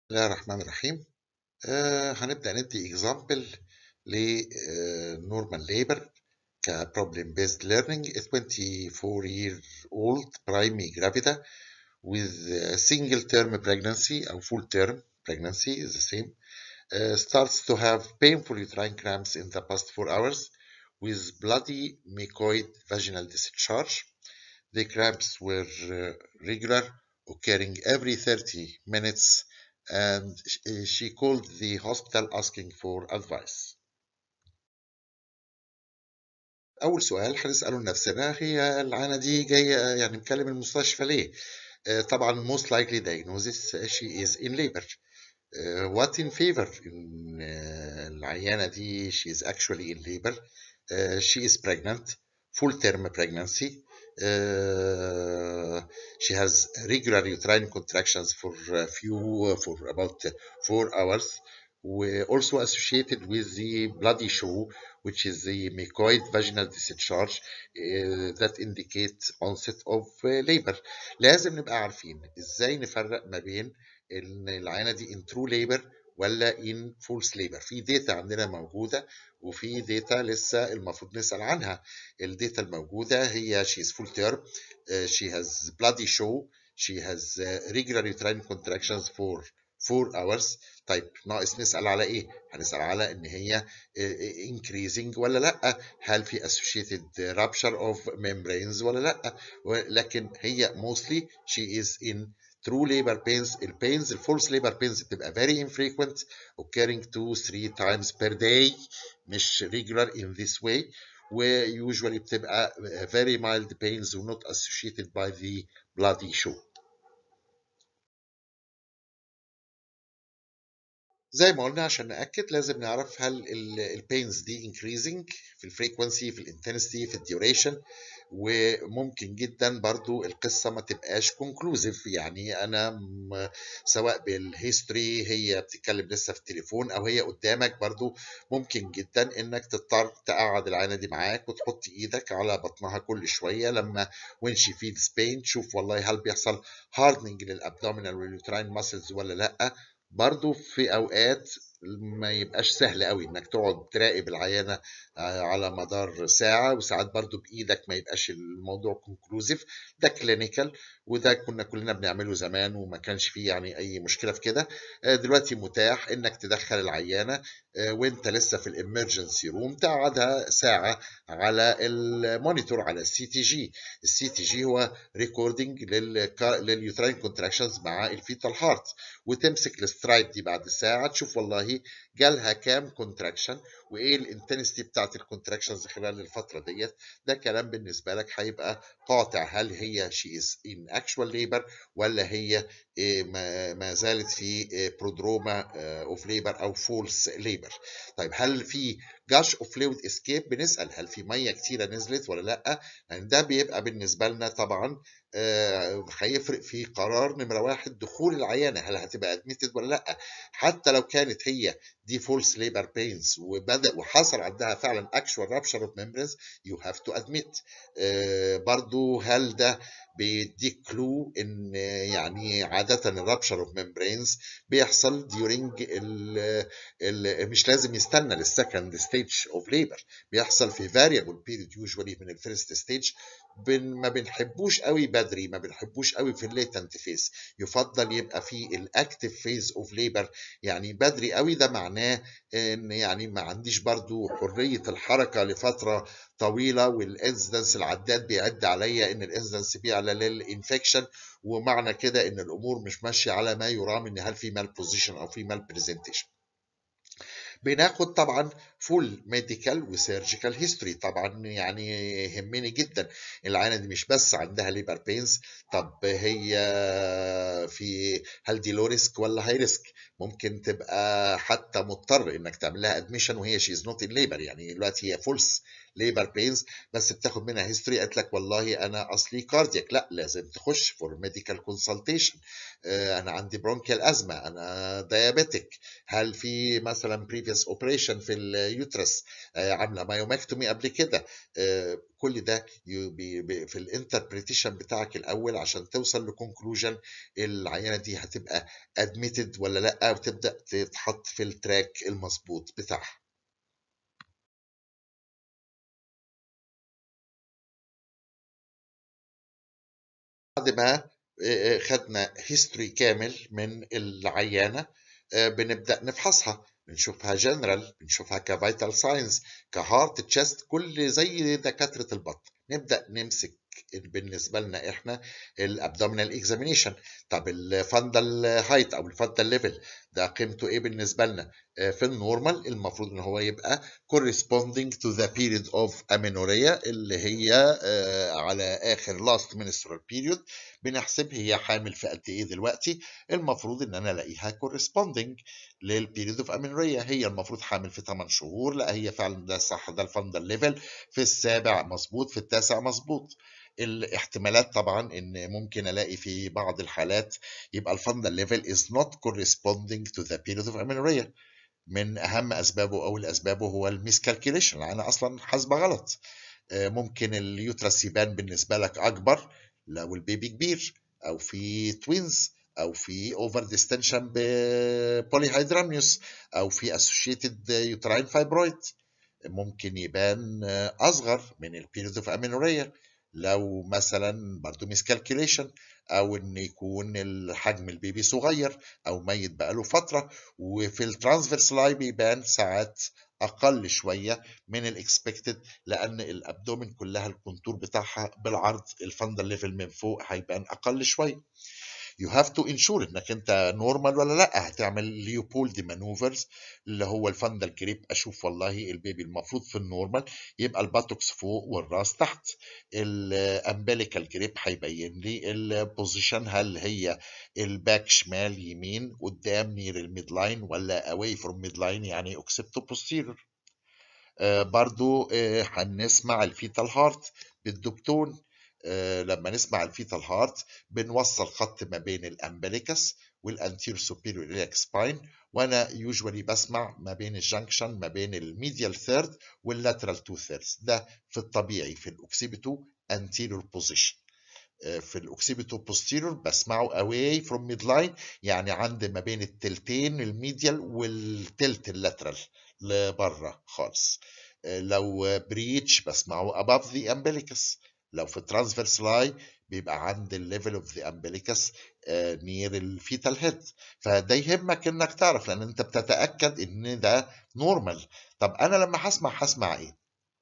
بسم الله الرحمن الرحيم آه هنبدأ ندي example ل آه, normal labor ك problem based learning a 24 year old primary gravida with a single term pregnancy أو full term pregnancy is the same uh, starts to have painful uterine cramps in the past 4 hours with bloody mucoid vaginal discharge. The cramps were uh, regular, occurring every 30 minutes and she called the hospital asking for advice. أول سؤال هنسأله لنفسنا هي العانة دي جاية يعني مكلم المستشفى ليه؟ طبعا most likely diagnosis she is in labor. Uh, what in favor in uh, العيانة دي she is actually in labor. Uh, she is pregnant, full term pregnancy. Uh, she has regular uterine contractions for a few for about four hours also associated with the bloody show which is the mucoid vaginal discharge uh, that indicate onset of uh, labor لازم نبقى عارفين ازاي نفرق ما بين ان العينه دي in true labor ولا in false labor في داتا عندنا موجوده وفي داتا لسه المفروض نسال عنها الداتا الموجوده هي she is full term uh, she has bloody show she has uh, regular uterine contractions for 4 hours طيب ناقص نسال على ايه هنسال على ان هي increasing ولا لا هل في associated rupture of membranes ولا لا لكن هي mostly she is in true labor pains البينز الفولس labor pains بتبقى very infrequent occurring 2 3 times per day مش regular in this way وusually بتبقى very mild pains و not associated by the bloody show زي ما قلنا عشان نأكد لازم نعرف هل البينز دي increasing في الفريكونسي في الانتنسيتي في الديوريشن وممكن جدا برضو القصة ما تبقاش كونكلوزيف يعني أنا سواء بالهيستوري هي بتتكلم لسه في التليفون أو هي قدامك برضو ممكن جدا إنك تضطر تقعد العينة دي معاك وتحط إيدك على بطنها كل شوية لما when she feels pain تشوف والله هل بيحصل هاردنج للأبدومينال واليوتراين ماسلز ولا لأ برضو في اوقات ما يبقاش سهل قوي انك تقعد تراقب العيانه على مدار ساعه وساعات برضو بايدك ما يبقاش الموضوع كونكلوزيف ده كلينيكال وده كنا كلنا بنعمله زمان وما كانش فيه يعني اي مشكله في كده دلوقتي متاح انك تدخل العيانه وانت لسه في الامرجنسي روم تقعدها ساعه على المونيتور على السي تي جي السي تي جي هو ريكوردنج لليوتراين كونتراكشنز مع الفيتال هارت وتمسك السترايد دي بعد ساعه تشوف والله جالها كام كونتراكشن وايه الانتنستي بتاعت الكونتراكشنز خلال الفتره ديت ده كلام بالنسبه لك هيبقى قاطع هل هي شي از ان اكشوال ليبر ولا هي ما زالت في برودروما اوف ليبر او فولس ليبر طيب هل في جاش اوف فلويد اسكيب بنسال هل في ميه كتيره نزلت ولا لا يعني ده بيبقى بالنسبه لنا طبعا هيفرق في قرار نمره واحد دخول العيانه هل هتبقى ادميتد ولا لا حتى لو كانت هي دي فولس ليبر بينز وبدا وحصل عندها فعلا اكشوال رابشر اوف ميمبرينز يو هاف تو ادميت برضو هل ده بيديك كلو ان يعني عاده الرابشر اوف ميمبرينز بيحصل during ال ال مش لازم يستنى للسكند ستيج اوف ليبر بيحصل في variable period usually من الفيرست ستيج بن ما بنحبوش قوي بدري ما بنحبوش قوي في الليتنت فيز يفضل يبقى في الاكتف فيز اوف ليبر يعني بدري قوي ده معناه ان يعني ما عنديش برضو حريه الحركه لفتره طويله والانسدنس العداد بيعد عليا ان الانسدنس بيعلى للانفكشن ومعنى كده ان الامور مش ماشيه على ما يرام ان هل في مال بوزيشن او في مال برزنتيشن بناخد طبعا فول ميديكال وسيرجيكال هيستوري طبعا يعني يهمني جدا العينه دي مش بس عندها ليبر بينز طب هي في هل دي لو ريسك ولا هاي ريسك ممكن تبقى حتى مضطر انك تعمل لها ادميشن وهي شيز نوت ان ليبر يعني دلوقتي هي فولس ليبر بينز بس بتاخد منها هيستوري قالت لك والله انا اصلي كاردياك لا لازم تخش فور ميديكال كونسلتيشن انا عندي برونكيال ازمه انا دايابيتك هل في مثلا بريفيوس اوبريشن في اليوترس عامله مايوماكتومي قبل كده آه، كل ده ي- بي- بي- في الانتربريتيشن بتاعك الاول عشان توصل لكونكلوجن العينه دي هتبقى ادميتد ولا لا وتبدا تتحط في التراك المظبوط بتاعها بعد ما آه، خدنا هيستوري كامل من العيانه آه، بنبدا نفحصها بنشوفها جنرال بنشوفها كفيتال ساينز كهارت تشست كل زي دكاتره البطن نبدا نمسك بالنسبه لنا احنا الابدومينال اكزامينيشن طب الفندل هايت او الفندل ليفل ده قيمته ايه بالنسبه لنا آه، في النورمال المفروض ان هو يبقى corresponding to the period of amenorrhea اللي هي آه، على اخر last menstrual period بنحسب هي حامل في قد ايه دلوقتي المفروض ان انا الاقيها corresponding للبيريود اوف امينوريا هي المفروض حامل في 8 شهور لا هي فعلا ده صح ده الفندل ليفل في السابع مظبوط في التاسع مظبوط الاحتمالات طبعا ان ممكن الاقي في بعض الحالات يبقى الفندل ليفل is not corresponding to the period of amenorrhea من اهم اسبابه او الاسبابه هو الميسكالكيوليشن انا اصلا حاسبه غلط آه، ممكن اليوترس يبان بالنسبه لك اكبر لو البيبي كبير او في توينز او في اوفر ديستنشن بوليهيدرامنيوس او في اسوشيتد يوتراين فايبرويد ممكن يبان آه، اصغر من البيريود اوف امينوريا لو مثلا برضه ميسكالكيوليشن او ان يكون حجم البيبي صغير او ميت بقاله فتره وفي الترانسفيرس لاي بيبان ساعات اقل شويه من الاكسبكتد لان الابدومين كلها الكونتور بتاعها بالعرض الفندل ليفل من فوق هيبان اقل شويه you have to ensure انك انت نورمال ولا لا هتعمل ليوبولد مانوفرز اللي هو الفندل كريب اشوف والله البيبي المفروض في النورمال يبقى الباتوكس فوق والراس تحت الامبليكال جريب هيبين لي البوزيشن هل هي الباك شمال يمين قدام نير الميد لاين ولا اواي فروم ميد لاين يعني اوكسبتو بوستيرور آه، برضو آه، هنسمع الفيتال هارت بالدكتون آه، لما نسمع الفيتال هارت بنوصل خط ما بين الامبليكس والانتير سوبيريور إلياك سباين وانا يوجوالي بسمع ما بين الجنكشن ما بين الميديال ثيرد واللاترال تو ثيردز ده في الطبيعي في الاوكسيبيتو انتيريور بوزيشن في الاوكسيبيتو بوستيرور بسمعه away from midline يعني عند ما بين التلتين الميديال والتلت اللاترال لبره خالص آه، لو بريتش بسمعه above the umbilicus لو في transverse لاي بيبقى عند الليفل اوف ذا umbilicus نير الفيتال هيد فده يهمك انك تعرف لان انت بتتاكد ان ده نورمال طب انا لما هسمع هسمع ايه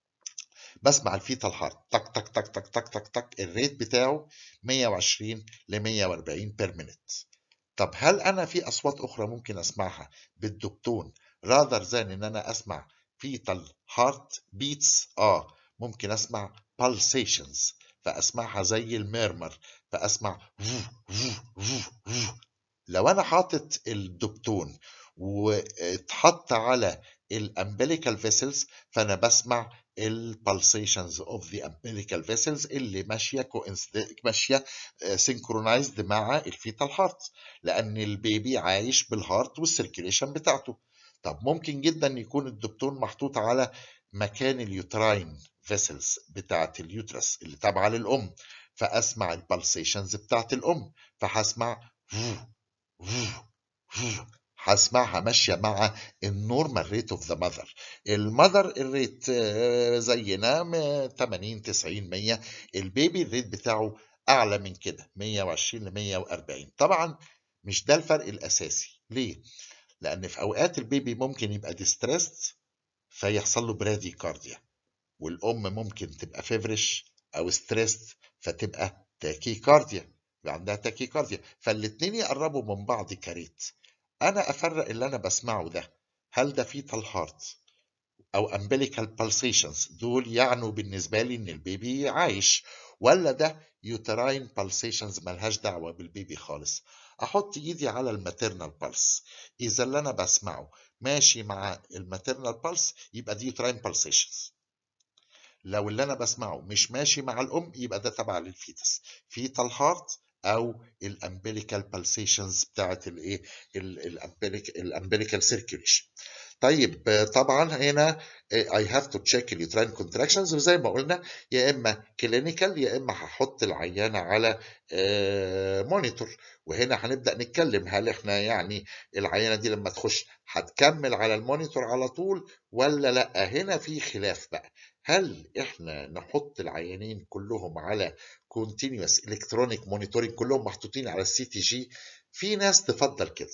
بسمع الفيتال هارت تك تك تك تك تك تك تك الريت بتاعه 120 ل 140 بير مينيت طب هل انا في اصوات اخرى ممكن اسمعها بالدكتون rather than ان انا اسمع فيتال هارت بيتس اه ممكن اسمع pulsations فاسمعها زي الميرمر فاسمع لو انا حاطط الدكتون واتحط على الامبليكال فيسلز فانا بسمع البالسيشنز اوف ذا امبليكال فيسلز اللي ماشيه coincident- ماشيه سينكرونايزد مع الفيتال هارت لان البيبي عايش بالهارت والسيركيليشن بتاعته طب ممكن جدا يكون الدكتور محطوط على مكان اليوتراين فيسلز بتاعت اليوترس اللي تابعه للام فاسمع البالسيشنز بتاعت الام فهسمع هسمعها ماشيه مع النورمال ريت اوف ذا ماذر المذر الريت آه، زينا م- 80 90 100 البيبي الريت بتاعه اعلى من كده 120 ل 140 طبعا مش ده الفرق الاساسي ليه لان في اوقات البيبي ممكن يبقى ديستريسد فيحصل له براديكارديا والام ممكن تبقى فيفرش او ستريسد فتبقى تاكيكارديا يبقى عندها تاكيكارديا فالاتنين يقربوا من بعض كريت انا افرق اللي انا بسمعه ده هل ده فيتال هارت او umbilical pulsations دول يعنوا بالنسبه لي ان البيبي عايش ولا ده uterine pulsations ملهاش دعوه بالبيبي خالص احط ايدي على الماتيرنال pulse اذا اللي انا بسمعه ماشي مع الماتيرنال pulse يبقى دي uterine pulsations لو اللي انا بسمعه مش ماشي مع الام يبقى ده تبع للفيتس فيتال هارت او الامبليكال بالسيشنز بتاعت الايه الامبليكال سيركيوليشن طيب طبعا هنا I have to check اليوتراين contractions وزي ما قلنا يا اما كلينيكال يا اما هحط العيانه على مونيتور وهنا هنبدا نتكلم هل احنا يعني العيانه دي لما تخش هتكمل على المونيتور على طول ولا لا هنا في خلاف بقى هل احنا نحط العيانين كلهم على continuous electronic monitoring كلهم محطوطين على السي تي جي في ناس تفضل كده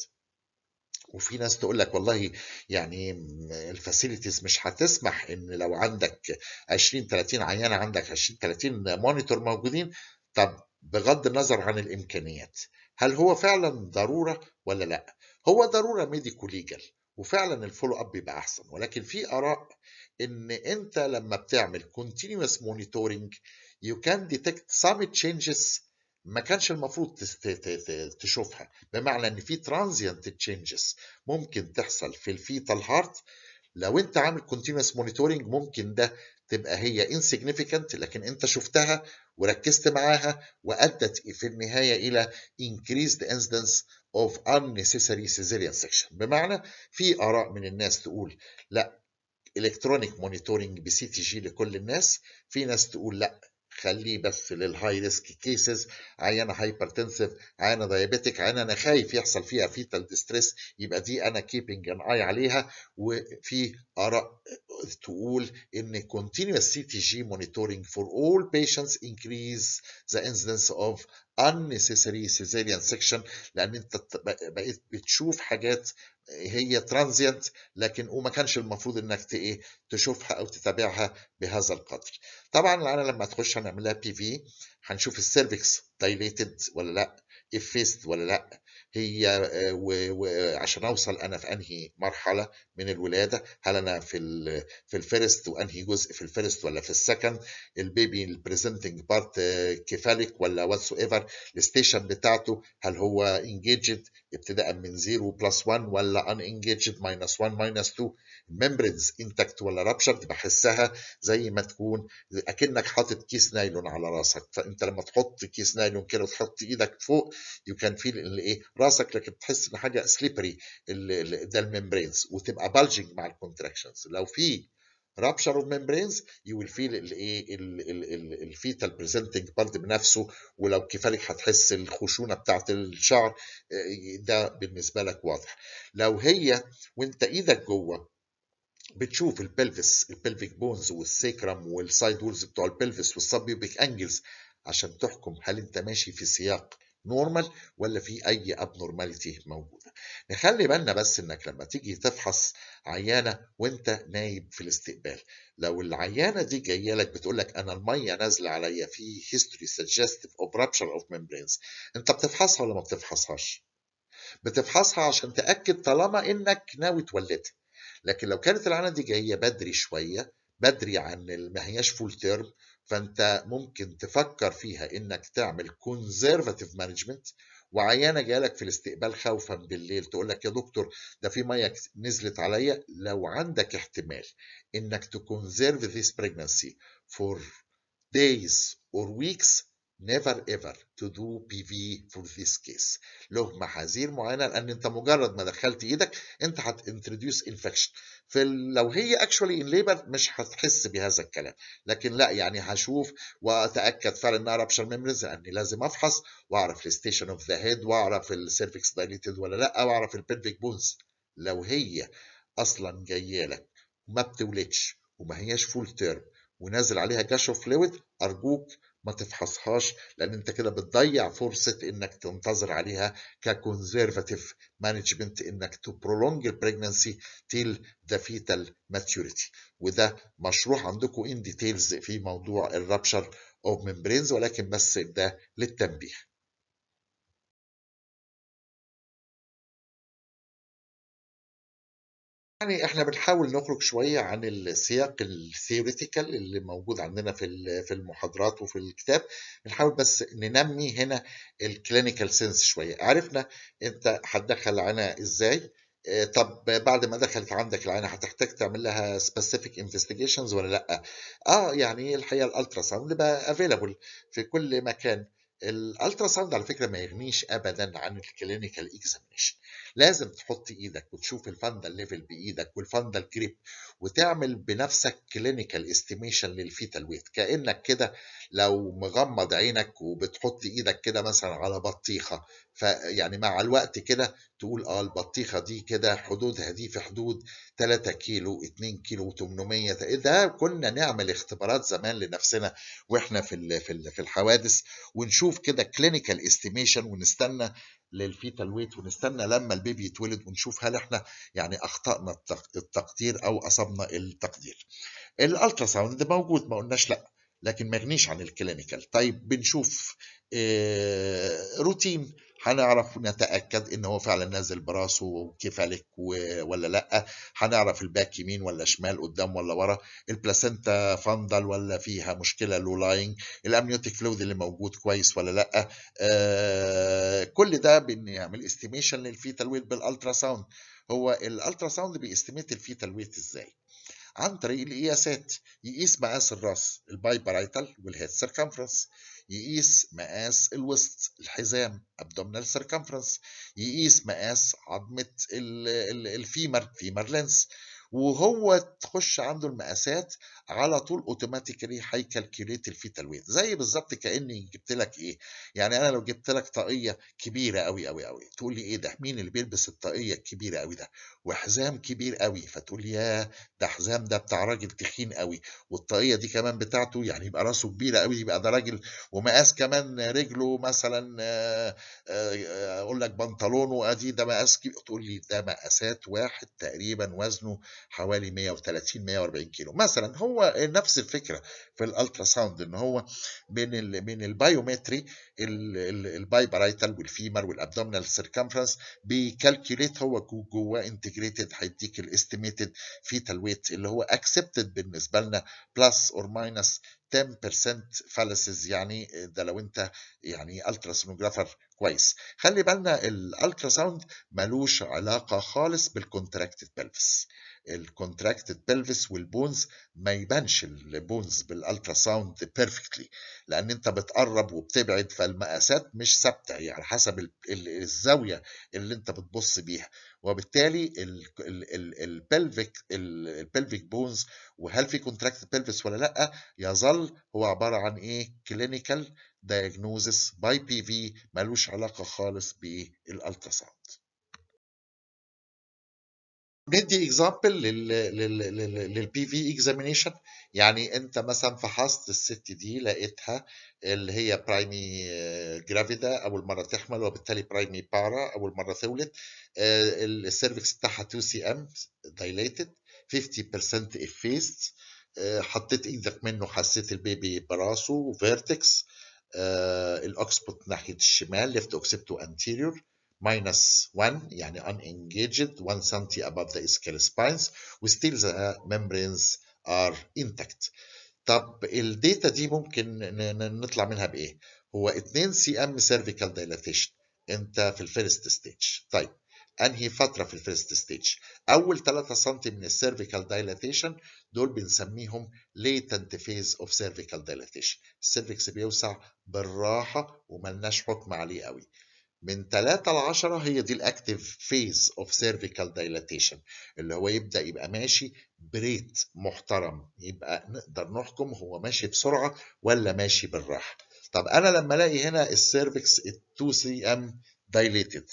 وفي ناس تقول لك والله يعني الفاسيلتيز مش هتسمح ان لو عندك 20 30 عيانه عندك 20 30 مونيتور موجودين طب بغض النظر عن الامكانيات هل هو فعلا ضروره ولا لا هو ضروره ميديكو ليجل وفعلا الفولو اب بيبقى احسن ولكن في اراء ان انت لما بتعمل continuous monitoring you can detect some changes ما كانش المفروض تشوفها بمعنى ان في ترانزيانت تشينجز ممكن تحصل في الفيتال هارت لو انت عامل continuous monitoring ممكن ده تبقى هي insignificant لكن انت شفتها وركزت معاها وادت في النهايه الى increased incidence of unnecessary cesarean section بمعنى في اراء من الناس تقول لا الكترونيك مونيتورنج بسي تي جي لكل الناس في ناس تقول لا خليه بس للهاي ريسك كيسز عيانه هايبرتنسيف عيانه دايابيتك عيانه انا خايف يحصل فيها فيتال ديستريس يبقى دي انا كيبنج ان اي عليها وفي اراء تقول ان continuous CTG monitoring for all patients increase the incidence of unnecessary cesarean section لان انت بقيت بتشوف حاجات هي ترانزيانت لكن وما كانش المفروض انك ايه تشوفها او تتابعها بهذا القدر طبعا العينه لما تخش هنعملها بي في هنشوف السيرفكس دايليتد ولا لا افيست ولا لا هي وعشان اوصل انا في انهي مرحله من الولاده هل انا في ال في الفيرست وانهي جزء في الفيرست ولا في السكند البيبي البريزنتنج بارت كيفاليك ولا واتس ايفر الستيشن بتاعته هل هو انجيجد ابتداء من 0 بلس 1 ولا ان انجيجد ماينس 1 ماينس 2 الممبرينز انتكت ولا رابشرد بحسها زي ما تكون اكنك حاطط كيس نايلون على راسك فانت لما تحط كيس نايلون كده وتحط ايدك فوق يو كان فيل ايه راسك لكن تحس ان حاجه سليبري ده الممبرينز وتبقى بالجنج مع الكونتراكشنز لو في rupture of membranes you will feel الايه الفيتال بريزنتنج بارت بنفسه ولو كفالك هتحس الخشونه بتاعت الشعر ده بالنسبه لك واضح لو هي وانت ايدك جوه بتشوف البلفس البلفيك بونز والسيكرم والسايد وولز بتوع البلفس والسبيوبيك انجلز عشان تحكم هل انت ماشي في سياق نورمال ولا في اي ابنورماليتي موجوده نخلي بالنا بس انك لما تيجي تفحص عيانه وانت نايم في الاستقبال لو العيانه دي جايه لك بتقول لك انا الميه نازله عليا في هيستوري سجستيف اوف رابشر اوف ميمبرينز انت بتفحصها ولا ما بتفحصهاش بتفحصها عشان تاكد طالما انك ناوي تولدها لكن لو كانت العيانه دي جايه بدري شويه بدري عن ما هياش فول تيرم فانت ممكن تفكر فيها انك تعمل كونزرفاتيف مانجمنت وعيانه جالك في الاستقبال خوفا بالليل تقول لك يا دكتور ده في ميه نزلت عليا لو عندك احتمال انك تكونزرف this pregnancy for days or weeks never ever to do PV for this case له محاذير معينه لان انت مجرد ما دخلت ايدك انت هتintroduce infection فلو هي actually in labor مش هتحس بهذا الكلام لكن لا يعني هشوف واتاكد فعلا انها رابشر ميموريز لاني لازم افحص واعرف الستيشن اوف ذا هيد واعرف السيرفكس دايليتد ولا لا واعرف البلفيك بونز لو هي اصلا جايه لك وما بتولدش وما هياش فول تيرم ونازل عليها جاشو فلويد ارجوك ما تفحصهاش لان انت كده بتضيع فرصه انك تنتظر عليها ككونزرفاتيف مانجمنت انك تو prolong البريجنسي تيل ذا فيتال ماتيوريتي وده مشروح عندكم ان ديتيلز في موضوع الرابشر اوف ممبرينز ولكن بس ده للتنبيه يعني احنا بنحاول نخرج شويه عن السياق الثيوريتيكال اللي موجود عندنا في في المحاضرات وفي الكتاب بنحاول بس ننمي هنا الكلينيكال سنس شويه عرفنا انت هتدخل عنا ازاي آه، طب بعد ما دخلت عندك العينه هتحتاج تعمل لها سبيسيفيك انفستيجيشنز ولا لا اه يعني الحقيقه الالترا ساوند بقى افيلابل في كل مكان الالترا ساوند على فكره ما يغنيش ابدا عن الكلينيكال اكزامينشن لازم تحط ايدك وتشوف الفندل ليفل بايدك والفندل جريب وتعمل بنفسك كلينيكال استيميشن للفيتال ويت كانك كده لو مغمض عينك وبتحط ايدك كده مثلا على بطيخه فيعني مع الوقت كده تقول اه البطيخه دي كده حدودها دي في حدود 3 كيلو 2 كيلو 800 ده كنا نعمل اختبارات زمان لنفسنا واحنا في في الحوادث ونشوف كده كلينيكال استيميشن ونستنى للفيتال ويت ونستنى لما البيبي يتولد ونشوف هل احنا يعني اخطانا التقدير او اصبنا التقدير الالترا ساوند موجود ما قلناش لا لكن ما يغنيش عن الكلينيكال طيب بنشوف آه روتين هنعرف نتاكد ان هو فعلا نازل براسه كفالك ولا لا هنعرف الباك يمين ولا شمال قدام ولا ورا البلاسنتا فاندل ولا فيها مشكله لو لاينج الامنيوتيك فلويد اللي موجود كويس ولا لا آه كل ده بنعمل استيميشن للفيتال ويت بالالترا ساوند هو الالترا ساوند بيستيميت الفيتال ويت ازاي عن طريق القياسات يقيس مقاس الراس البايبرايتال والهيد سيركمفرنس يقيس مقاس الوسط الحزام abdominal circumference يقيس مقاس عظمة الفيمر فيمر لينس وهو تخش عنده المقاسات على طول اوتوماتيكلي هيكالكوليت الفيتال ويت زي بالظبط كاني جبت لك ايه يعني انا لو جبت لك طاقيه كبيره قوي قوي قوي تقول لي ايه ده مين اللي بيلبس الطاقيه الكبيره قوي ده وحزام كبير قوي فتقول لي يا ده حزام ده بتاع راجل تخين قوي والطاقيه دي كمان بتاعته يعني يبقى راسه كبيره قوي يبقى ده راجل ومقاس كمان رجله مثلا اقول لك بنطلونه ادي ده مقاس كبير تقول لي ده مقاسات واحد تقريبا وزنه حوالي 130 140 كيلو مثلا هو نفس الفكره في الالترا ساوند ان هو من ال من البايومتري البايبرايتال والفيمر والابدومينال سيركمفرنس بيكالكوليت هو جواه انتجريتد هيديك الاستيميتد فيتال ويت اللي هو اكسبتد بالنسبه لنا بلس اور ماينس 10% فالسز يعني ده لو انت يعني الترا سونوجرافر كويس خلي بالنا الالترا ساوند ملوش علاقه خالص بالكونتراكتد بلفس الكونتراكتد بلفس والبونز ما يبانش البونز بالالترا ساوند بيرفكتلي لان انت بتقرب وبتبعد فالمقاسات مش ثابته يعني حسب الزاويه اللي انت بتبص بيها وبالتالي البلفيك البلفيك بونز وهل في كونتراكتد بلفس ولا لا يظل هو عباره عن ايه كلينيكال diagnosis باي بي في ملوش علاقه خالص بالالترا ساوند ندي اكزامبل للبي في اكزامينيشن يعني انت مثلا فحصت الست دي لقيتها اللي هي برايمي جرافيدا اول مره تحمل وبالتالي برايمي بارا اول مره تولد السيرفكس بتاعها 2 سي ام دايليتد 50% افيست حطيت ايدك منه حسيت البيبي براسه فيرتكس الاوكسبوت ناحيه الشمال ليفت اوكسبتو انتيريور minus 1 يعني unengaged 1 cm above the ischial spines وستيل the membranes are intact طب الداتا دي ممكن نطلع منها بايه؟ هو 2 سي ام cervical dilatation انت في الفيرست ستيج طيب انهي فتره في الفيرست ستيج اول 3 سم من السيرفيكال دايلاتيشن دول بنسميهم latent phase of cervical dilatation السيرفكس بيوسع بالراحه وملناش حكم عليه قوي من 3 ل 10 هي دي الاكتيف فيز اوف سيرفيكال دايلاتيشن اللي هو يبدا يبقى ماشي بريت محترم يبقى نقدر نحكم هو ماشي بسرعه ولا ماشي بالراحه طب انا لما الاقي هنا السيرفكس 2 سي ام دايليتد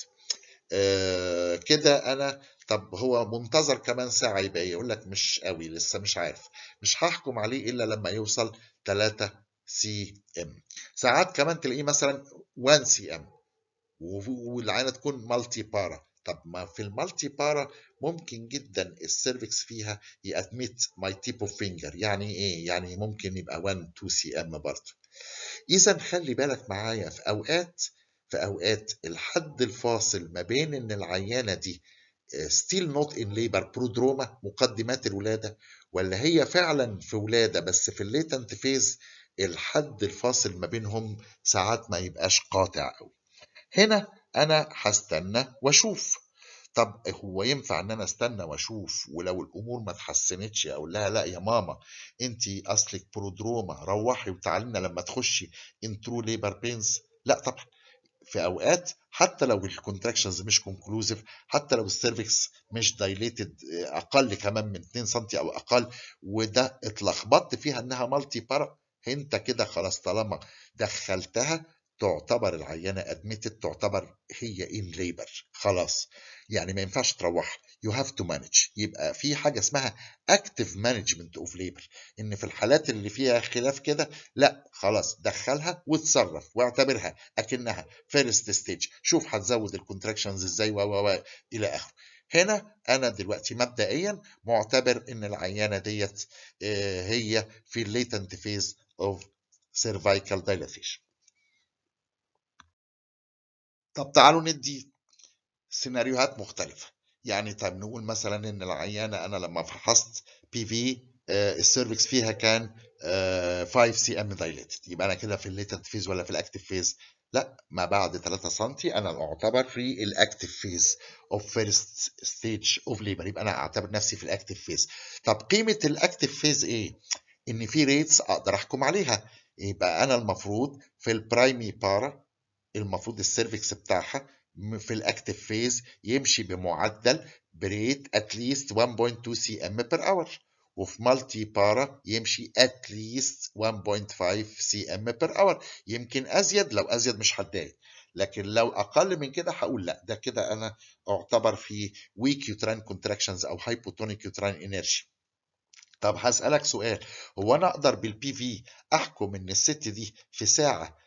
آه كده انا طب هو منتظر كمان ساعه يبقى ايه يقول لك مش قوي لسه مش عارف مش هحكم عليه الا لما يوصل 3 سي ام ساعات كمان تلاقيه مثلا 1 سي ام والعينه تكون مالتي بارا طب ما في المالتي بارا ممكن جدا السيرفكس فيها يأدميت ماي تيب اوف فينجر يعني ايه يعني ممكن يبقى 1 2 سي ام برضه اذا خلي بالك معايا في اوقات في اوقات الحد الفاصل ما بين ان العيانه دي ستيل نوت ان ليبر برودروما مقدمات الولاده ولا هي فعلا في ولاده بس في الليتنت فيز الحد الفاصل ما بينهم ساعات ما يبقاش قاطع قوي هنا انا هستنى واشوف طب هو ينفع ان انا استنى واشوف ولو الامور ما اتحسنتش اقول لها لا يا ماما انت اصلك برودروما روحي وتعالي لنا لما تخشي انترو ليبر بينز لا طبعا في اوقات حتى لو الكونتراكشنز مش كونكلوزيف حتى لو السيرفكس مش دايليتد اقل كمان من 2 سم او اقل وده اتلخبطت فيها انها مالتي بارا انت كده خلاص طالما دخلتها تعتبر العيانه ادميتد تعتبر هي ان ليبر خلاص يعني ما ينفعش تروح يو هاف تو مانج يبقى في حاجه اسمها اكتف مانجمنت اوف ليبر ان في الحالات اللي فيها خلاف كده لا خلاص دخلها وتصرف واعتبرها اكنها فيرست ستيج شوف هتزود الكونتراكشنز ازاي و و الى اخره هنا انا دلوقتي مبدئيا معتبر ان العيانه ديت هي في الليتنت فيز اوف cervical dilatation طب تعالوا ندي سيناريوهات مختلفة يعني طب نقول مثلا ان العيانة انا لما فحصت بي في السيرفكس فيها كان 5 سي ام دايليتد يبقى انا كده في الليتنت فيز ولا في الاكتف فيز لا ما بعد 3 سم انا اعتبر في الاكتف فيز اوف فيرست ستيج اوف ليبر يبقى انا اعتبر نفسي في الاكتف فيز طب قيمة الاكتف فيز ايه ان في ريتس اقدر احكم عليها يبقى انا المفروض في البرايمي بارا المفروض السيرفكس بتاعها في الاكتف فيز يمشي بمعدل بريت اتليست 1.2 سي ام بير اور وفي مالتي بارا يمشي اتليست 1.5 سي ام بير اور يمكن ازيد لو ازيد مش هتضايق لكن لو اقل من كده هقول لا ده كده انا اعتبر في ويك يوترين كونتراكشنز او هايبوتونيك يوترين انرجي طب هسألك سؤال هو أنا أقدر بالبي في أحكم إن الست دي في ساعة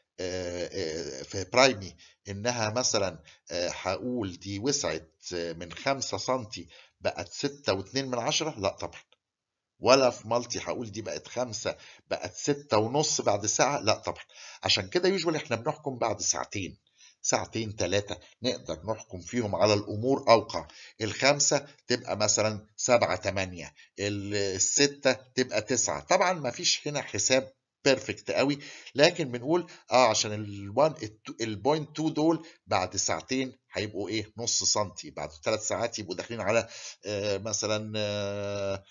في برايمي إنها مثلا هقول دي وسعت من 5 سم بقت 6 و2 من عشرة لا طبعا ولا في مالتي هقول دي بقت 5 بقت 6 ونص بعد ساعة لا طبعا عشان كده يوجوال احنا بنحكم بعد ساعتين ساعتين ثلاثة نقدر نحكم فيهم على الأمور أوقع الخمسة تبقى مثلا سبعة تمانية الستة تبقى تسعة طبعا ما فيش هنا حساب بيرفكت قوي لكن بنقول اه عشان الوان البوينت 2 دول بعد ساعتين هيبقوا ايه نص سنتي بعد ثلاث ساعات يبقوا داخلين على آه مثلا آه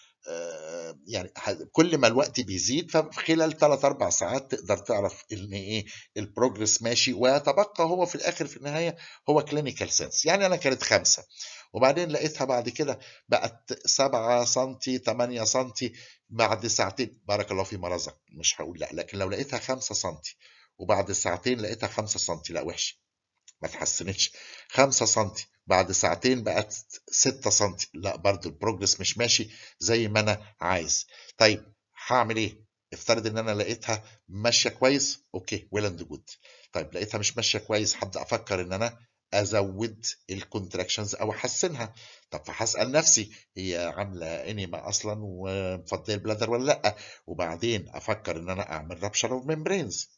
يعني كل ما الوقت بيزيد فخلال 3 4 ساعات تقدر تعرف ان ايه البروجرس ماشي ويتبقى هو في الاخر في النهايه هو كلينيكال سنس يعني انا كانت خمسة وبعدين لقيتها بعد كده بقت 7 سم 8 سم بعد ساعتين بارك الله في مرزق مش هقول لا لكن لو لقيتها 5 سم وبعد ساعتين لقيتها 5 سم لا وحشه ما اتحسنتش 5 سم بعد ساعتين بقت 6 سم لا برضو البروجرس مش ماشي زي ما انا عايز طيب هعمل ايه افترض ان انا لقيتها ماشيه كويس اوكي ويل اند جود طيب لقيتها مش ماشيه كويس هبدا افكر ان انا ازود الكونتراكشنز او احسنها طب فهسال نفسي هي عامله انيما اصلا ومفضيه البلادر ولا لا وبعدين افكر ان انا اعمل رابشر اوف ميمبرينز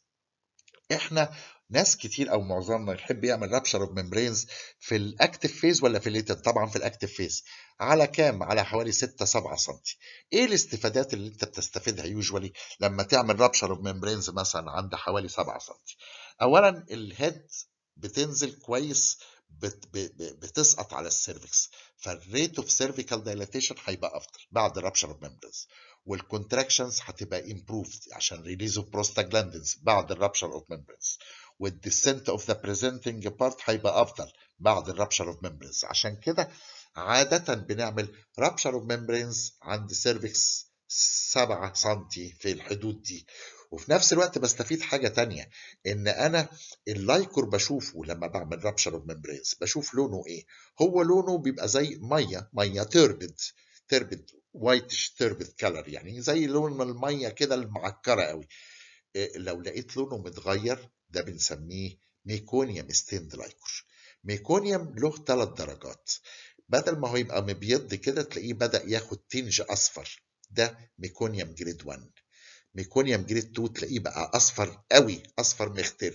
احنا ناس كتير او معظمنا يحب يعمل رابشر اوف ميمبرينز في الاكتف فيز ولا في الليتد طبعا في الاكتف فيز على كام على حوالي 6 7 سم ايه الاستفادات اللي انت بتستفيدها يوجوالي لما تعمل رابشر اوف ميمبرينز مثلا عند حوالي 7 سم اولا الهيد بتنزل كويس بت بتسقط على السيرفكس فالريت اوف سيرفيكال دايلاتيشن هيبقى افضل بعد رابشر اوف ميمبرينز والكونتراكشنز هتبقى امبروفد عشان ريليز اوف بروستاجلاندينز بعد الرابشر اوف ميمبرينز والديسنت اوف ذا بريزنتنج بارت هيبقى افضل بعد الرابشر اوف ميمبرينز عشان كده عادة بنعمل رابشر اوف ميمبرينز عند سيرفكس 7 سم في الحدود دي وفي نفس الوقت بستفيد حاجة تانية ان انا اللايكور بشوفه لما بعمل رابشر اوف ميمبرينز بشوف لونه ايه هو لونه بيبقى زي مية مية تربد تربد وايتش تربد كلر يعني زي لون المية كده المعكرة قوي إيه لو لقيت لونه متغير ده بنسميه ميكونيوم ستيند لايكور ميكونيوم له ثلاث درجات بدل ما هو يبقى مبيض كده تلاقيه بدأ ياخد تنج أصفر ده ميكونيوم جريد 1 ميكونيوم جريد 2 تلاقيه بقى أصفر قوي أصفر مختر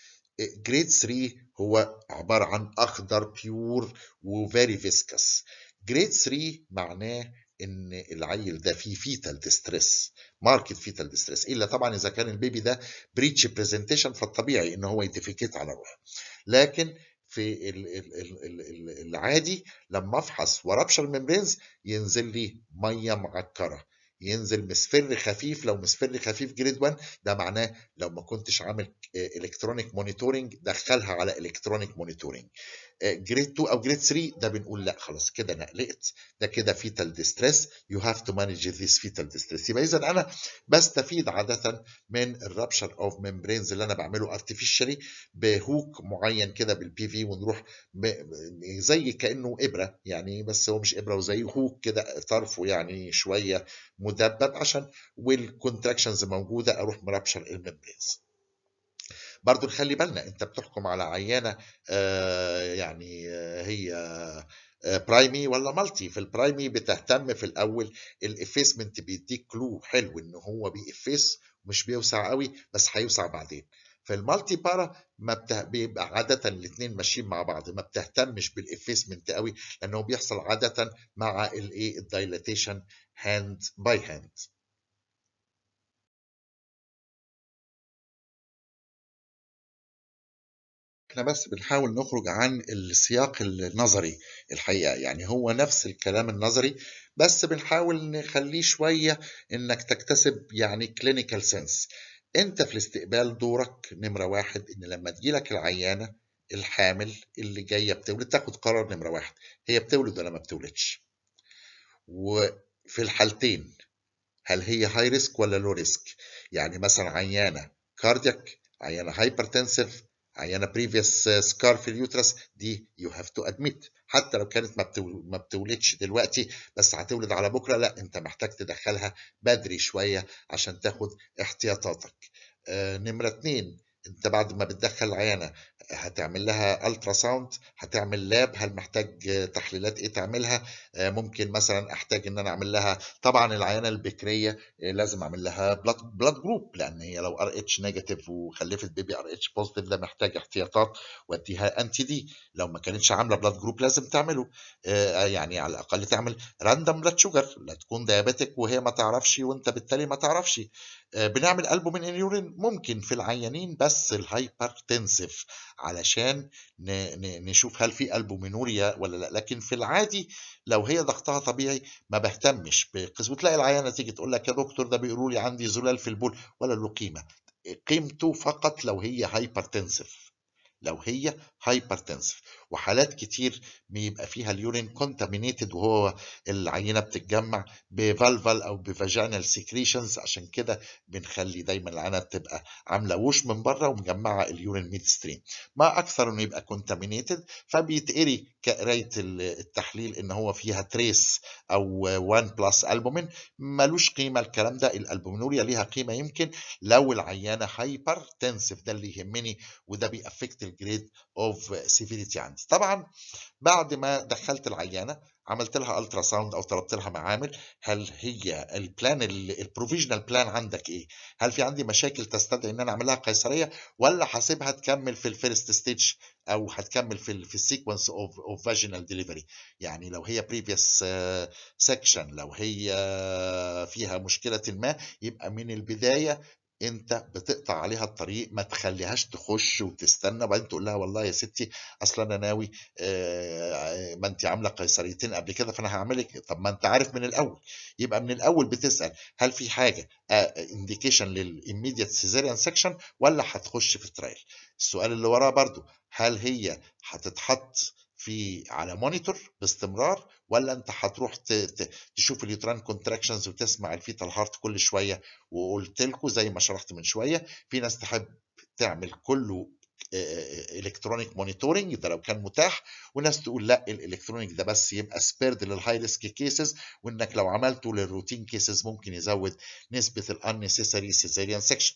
جريد 3 هو عبارة عن أخضر بيور وفيري فيسكس جريد 3 معناه ان العيل ده فيه فيتال ديستريس ماركت فيتال ديستريس الا طبعا اذا كان البيبي ده بريتش برزنتيشن فالطبيعي ان هو يديفيكيت على روحه لكن في ال- ال- ال- ال- ال- العادي لما افحص ورابشر ممبرينز ينزل لي ميه معكره ينزل مصفر خفيف لو مصفر خفيف جريد 1 ده معناه لو ما كنتش عامل الكترونيك مونيتورنج دخلها على الكترونيك مونيتورنج جريد 2 او جريد 3 ده بنقول لا خلاص كده انا قلقت ده كده فيتال ديستريس يو هاف تو مانج ذيس فيتال ديستريس يبقى اذا انا بستفيد عاده من الرابشر اوف ممبرينز اللي انا بعمله ارتفيشالي بهوك معين كده بالبي في ونروح ب- زي كانه ابره يعني بس هو مش ابره وزي هوك كده طرفه يعني شويه مدبب عشان والكونتراكشنز موجوده اروح مرابشر الممبرينز برضو نخلي بالنا انت بتحكم على عيانه آه، يعني آه، هي آه، برايمي ولا مالتي في البرايمي بتهتم في الاول الافيسمنت بيديك كلو حلو ان هو بيفيس مش بيوسع قوي بس هيوسع بعدين في المالتي بارا ما بته... بيبقى عادة الاثنين ماشيين مع بعض ما بتهتمش بالافيسمنت قوي لانه بيحصل عادة مع الايه الدايلاتيشن هاند باي هاند احنا بس بنحاول نخرج عن السياق النظري الحقيقة يعني هو نفس الكلام النظري بس بنحاول نخليه شوية انك تكتسب يعني كلينيكال سنس انت في الاستقبال دورك نمرة واحد ان لما تجيلك العيانة الحامل اللي جاية بتولد تاخد قرار نمرة واحد هي بتولد ولا ما بتولدش وفي الحالتين هل هي هاي ريسك ولا لو ريسك يعني مثلا عيانة كاردياك عيانة هايبرتنسيف عيانه بريفيوس سكار في اليوترس دي يو هاف تو ادميت حتى لو كانت ما بتول- ما بتولدش دلوقتي بس هتولد على بكره لا انت محتاج تدخلها بدري شويه عشان تاخد احتياطاتك آه، نمره اتنين انت بعد ما بتدخل العيانه هتعمل لها الترا ساوند هتعمل لاب هل محتاج آه، تحليلات ايه تعملها آه، ممكن مثلا احتاج ان انا اعمل لها طبعا العيانه البكريه آه، لازم اعمل لها بلاد بلاد جروب لان هي لو ار اتش نيجاتيف وخلفت بيبي ار اتش بوزيتيف ده محتاج احتياطات واديها انتي دي لو ما كانتش عامله بلاد جروب لازم تعمله آه، يعني على الاقل تعمل راندوم بلاد شوجر لا تكون ديابيتك وهي ما تعرفش وانت بالتالي ما تعرفش آه، بنعمل البومين انيورين ممكن في العيانين بس الهايبرتنسيف علشان ن- ن- نشوف هل في البومينوريا ولا لا لكن في العادي لو هي ضغطها طبيعي ما بهتمش بقسم وتلاقي العيانه تيجي تقول لك يا دكتور ده بيقولوا لي عندي زلال في البول ولا له قيمه قيمته فقط لو هي هايبرتنسيف لو هي هايبرتنسيف وحالات كتير بيبقى فيها اليورين كونتامينيتد وهو العينه بتتجمع بفالفال او بفاجينال سكريشنز عشان كده بنخلي دايما العينه تبقى عامله وش من بره ومجمعه اليورين ميد ستريم ما اكثر انه يبقى كونتامينيتد فبيتقري كقرايه التحليل ان هو فيها تريس او 1 بلس البومين ملوش قيمه الكلام ده الالبومينوريا ليها قيمه يمكن لو العيانه هايبر تنسف ده اللي يهمني وده بيأفكت الجريد اوف سيفيريتي عندي طبعا بعد ما دخلت العيانه عملت لها الترا ساوند او طلبت لها معامل هل هي البلان البروفيجنال بلان عندك ايه هل في عندي مشاكل تستدعي ان انا اعمل لها قيصريه ولا هسيبها تكمل في الفيرست ستيج او هتكمل في ال في السيكونس اوف اوف فاجينال ديليفري يعني لو هي بريفيوس سكشن لو هي فيها مشكله ما يبقى من البدايه انت بتقطع عليها الطريق ما تخليهاش تخش وتستنى وبعدين تقول لها والله يا ستي اصل انا ناوي آه، ما انت عامله قيصريتين قبل كده فانا هعملك طب ما انت عارف من الاول يبقى من الاول بتسال هل في حاجه انديكيشن للإيميديت سيزيريان سكشن ولا هتخش في الترايل السؤال اللي وراه برضو هل هي هتتحط في على مونيتور باستمرار ولا انت هتروح ت- ت- تشوف اليوتران كونتراكشنز وتسمع الفيتال هارت كل شويه وقلت لكم زي ما شرحت من شويه في ناس تحب تعمل كله الكترونيك مونيتورنج ده لو كان متاح وناس تقول لا الالكترونيك ده بس يبقى سبيرد للهاي ريسك كيسز وانك لو عملته للروتين كيسز ممكن يزود نسبه الانسيسري سيزيريان سكشن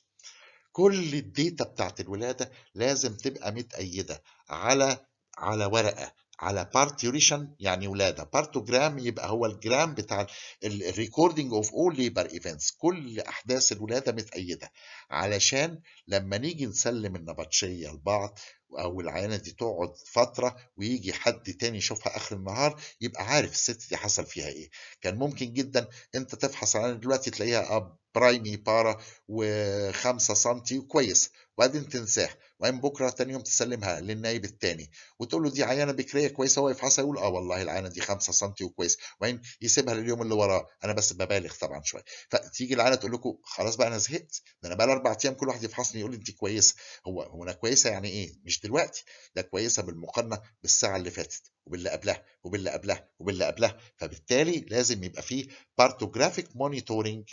كل الداتا بتاعت الولاده لازم تبقى متأيده على على ورقه على بارتيوريشن يعني ولاده بارتوجرام يبقى هو الجرام بتاع الريكوردنج اوف اول ليبر ايفنتس كل احداث الولاده متأيده علشان لما نيجي نسلم النبطشيه لبعض او العيانه دي تقعد فتره ويجي حد تاني يشوفها اخر النهار يبقى عارف الست دي حصل فيها ايه كان ممكن جدا انت تفحص عيانه دلوقتي تلاقيها اب برايمي بارا و5 سم كويس وبعدين تنساها وبعدين بكره تاني يوم تسلمها للنايب التاني وتقول له دي عيانه بكريه كويسه هو يفحصها يقول اه والله العيانه دي 5 سم وكويس وبعدين يسيبها لليوم اللي وراه انا بس ببالغ طبعا شويه فتيجي العيانه تقول لكم خلاص بقى انا زهقت ده انا بقى لي اربع ايام كل واحد يفحصني يقول لي انت كويسه هو هو انا كويسه يعني ايه مش دلوقتي ده كويسه بالمقارنه بالساعه اللي فاتت وباللي قبلها وباللي قبلها وباللي قبلها فبالتالي لازم يبقى فيه بارتوجرافيك مونيتورنج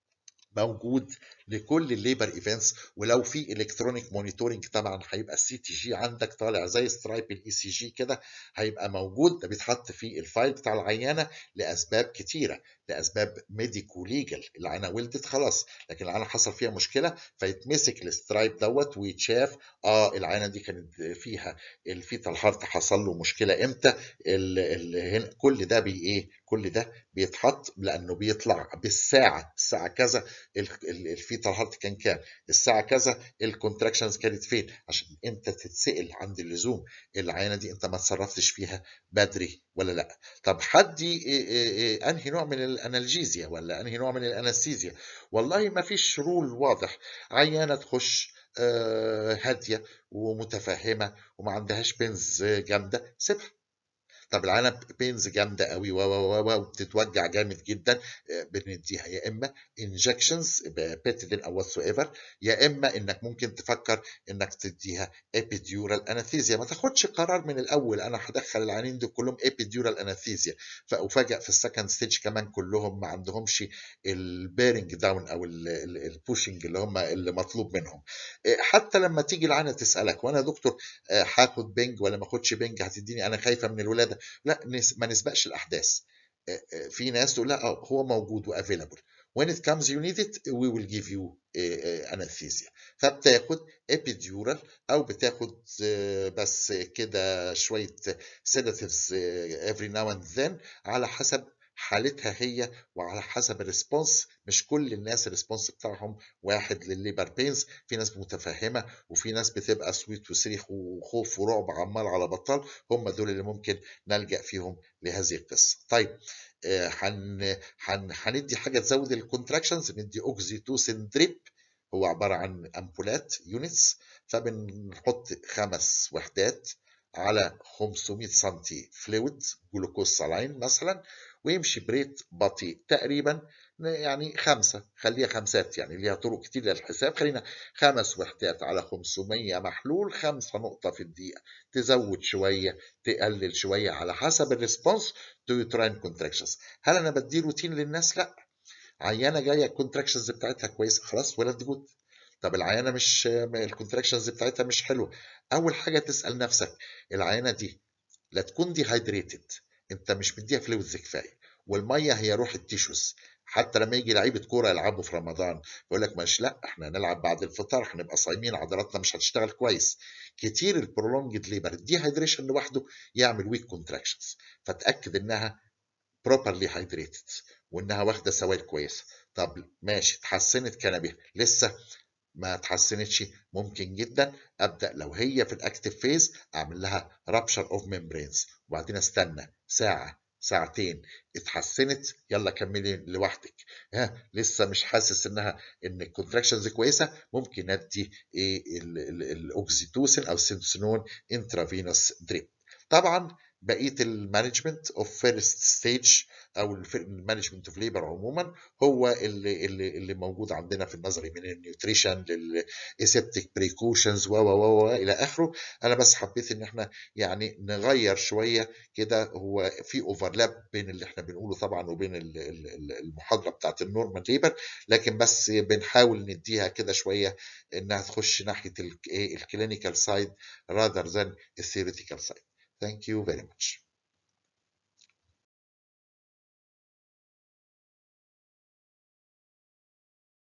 موجود لكل الليبر ايفنتس ولو في الكترونيك مونيتورنج طبعا هيبقى السي تي جي عندك طالع زي سترايب الاي سي جي كده هيبقى موجود ده بيتحط في الفايل بتاع العيانه لاسباب كتيره لاسباب ميديكو ليجل العيانه ولدت خلاص لكن العيانه حصل فيها مشكله فيتمسك السترايب دوت ويتشاف اه العيانه دي كانت فيها الفيتال هارت حصل له مشكله امتى ال ال كل ده بي ايه كل ده بيتحط لانه بيطلع بالساعه الساعه كذا الفيتال هارت كان كام الساعه كذا الكونتراكشنز كانت فين عشان انت تتسال عند اللزوم العينه دي انت ما تصرفتش فيها بدري ولا لا طب حد انهي نوع من الانالجيزيا ولا انهي نوع من الانستيزيا والله ما فيش رول واضح عيانه تخش هاديه ومتفهمه وما عندهاش بنز جامده سيبها طب العينه بينز جامده قوي و و و وبتتوجع جامد جدا بنديها يا اما انجكشنز بيتيدين او واتس ايفر يا اما انك ممكن تفكر انك تديها ابيديورال انستيزيا ما تاخدش قرار من الاول انا هدخل العينين دول كلهم ابيديورال انستيزيا فافاجئ في السكند ستيج كمان كلهم ما عندهمش البيرنج داون او البوشنج اللي هم اللي مطلوب منهم حتى لما تيجي العينه تسالك وانا دكتور هاخد بنج ولا ما اخدش بنج هتديني انا خايفه من الولاده لا ما نسبقش الاحداث في ناس تقول لا هو موجود وافيلابل when it comes you need it we will give you anesthesia فبتاخد epidural او بتاخد بس كده شويه sedatives every now and then على حسب حالتها هي وعلى حسب الريسبونس مش كل الناس الريسبونس بتاعهم واحد للليبر بينز في ناس متفهمه وفي ناس بتبقى سويت وصريخ وخوف ورعب عمال على بطال هم دول اللي ممكن نلجا فيهم لهذه القصه طيب هن هن هندي حاجه تزود الكونتراكشنز ندي اوكسيتوسين دريب هو عباره عن امبولات يونتس فبنحط خمس وحدات على 500 سم فلويد جلوكوز سلاين مثلا ويمشي بريت بطيء تقريبا يعني خمسة خليها خمسات يعني ليها طرق كتير للحساب خلينا خمس وحدات على 500 محلول خمسة نقطة في الدقيقة تزود شوية تقلل شوية على حسب الريسبونس تو يوتراين كونتراكشنز هل أنا بدي روتين للناس؟ لأ عيانة جاية الكونتراكشنز بتاعتها كويسة خلاص ولد جود طب العيانة مش الكونتراكشنز بتاعتها مش حلوة أول حاجة تسأل نفسك العيانة دي لا تكون دي هايدريتد انت مش مديها فلويدز كفايه والميه هي روح التيشوز حتى لما يجي لعيبه كوره يلعبوا في رمضان يقول لك مش لا احنا هنلعب بعد الفطار هنبقى صايمين عضلاتنا مش هتشتغل كويس كتير البرولونجد ليبر الدي هايدريشن لوحده يعمل ويك كونتراكشنز فتاكد انها بروبرلي هايدريتد وانها واخده سوائل كويسه طب ماشي اتحسنت كنبه لسه ما اتحسنتش ممكن جدا ابدا لو هي في الاكتف فيز اعمل لها رابشر اوف ميمبرينز وبعدين استنى ساعه ساعتين اتحسنت يلا كملي لوحدك ها لسه مش حاسس انها ان الكونتراكشنز كويسه ممكن ادي ايه الاوكسيتوسين او سينسونون انترافينوس دريب طبعا بقيه المانجمنت اوف فيرست ستيج او المانجمنت اوف ليبر عموما هو اللي اللي اللي موجود عندنا في النظري من النيوتريشن للاسيبتيك بريكوشنز و و و الى اخره انا بس حبيت ان احنا يعني نغير شويه كده هو في اوفرلاب بين اللي احنا بنقوله طبعا وبين المحاضره بتاعت النورمال ليبر لكن بس بنحاول نديها كده شويه انها تخش ناحيه الكلينيكال سايد rather than الثيوريتيكال سايد Thank you very much.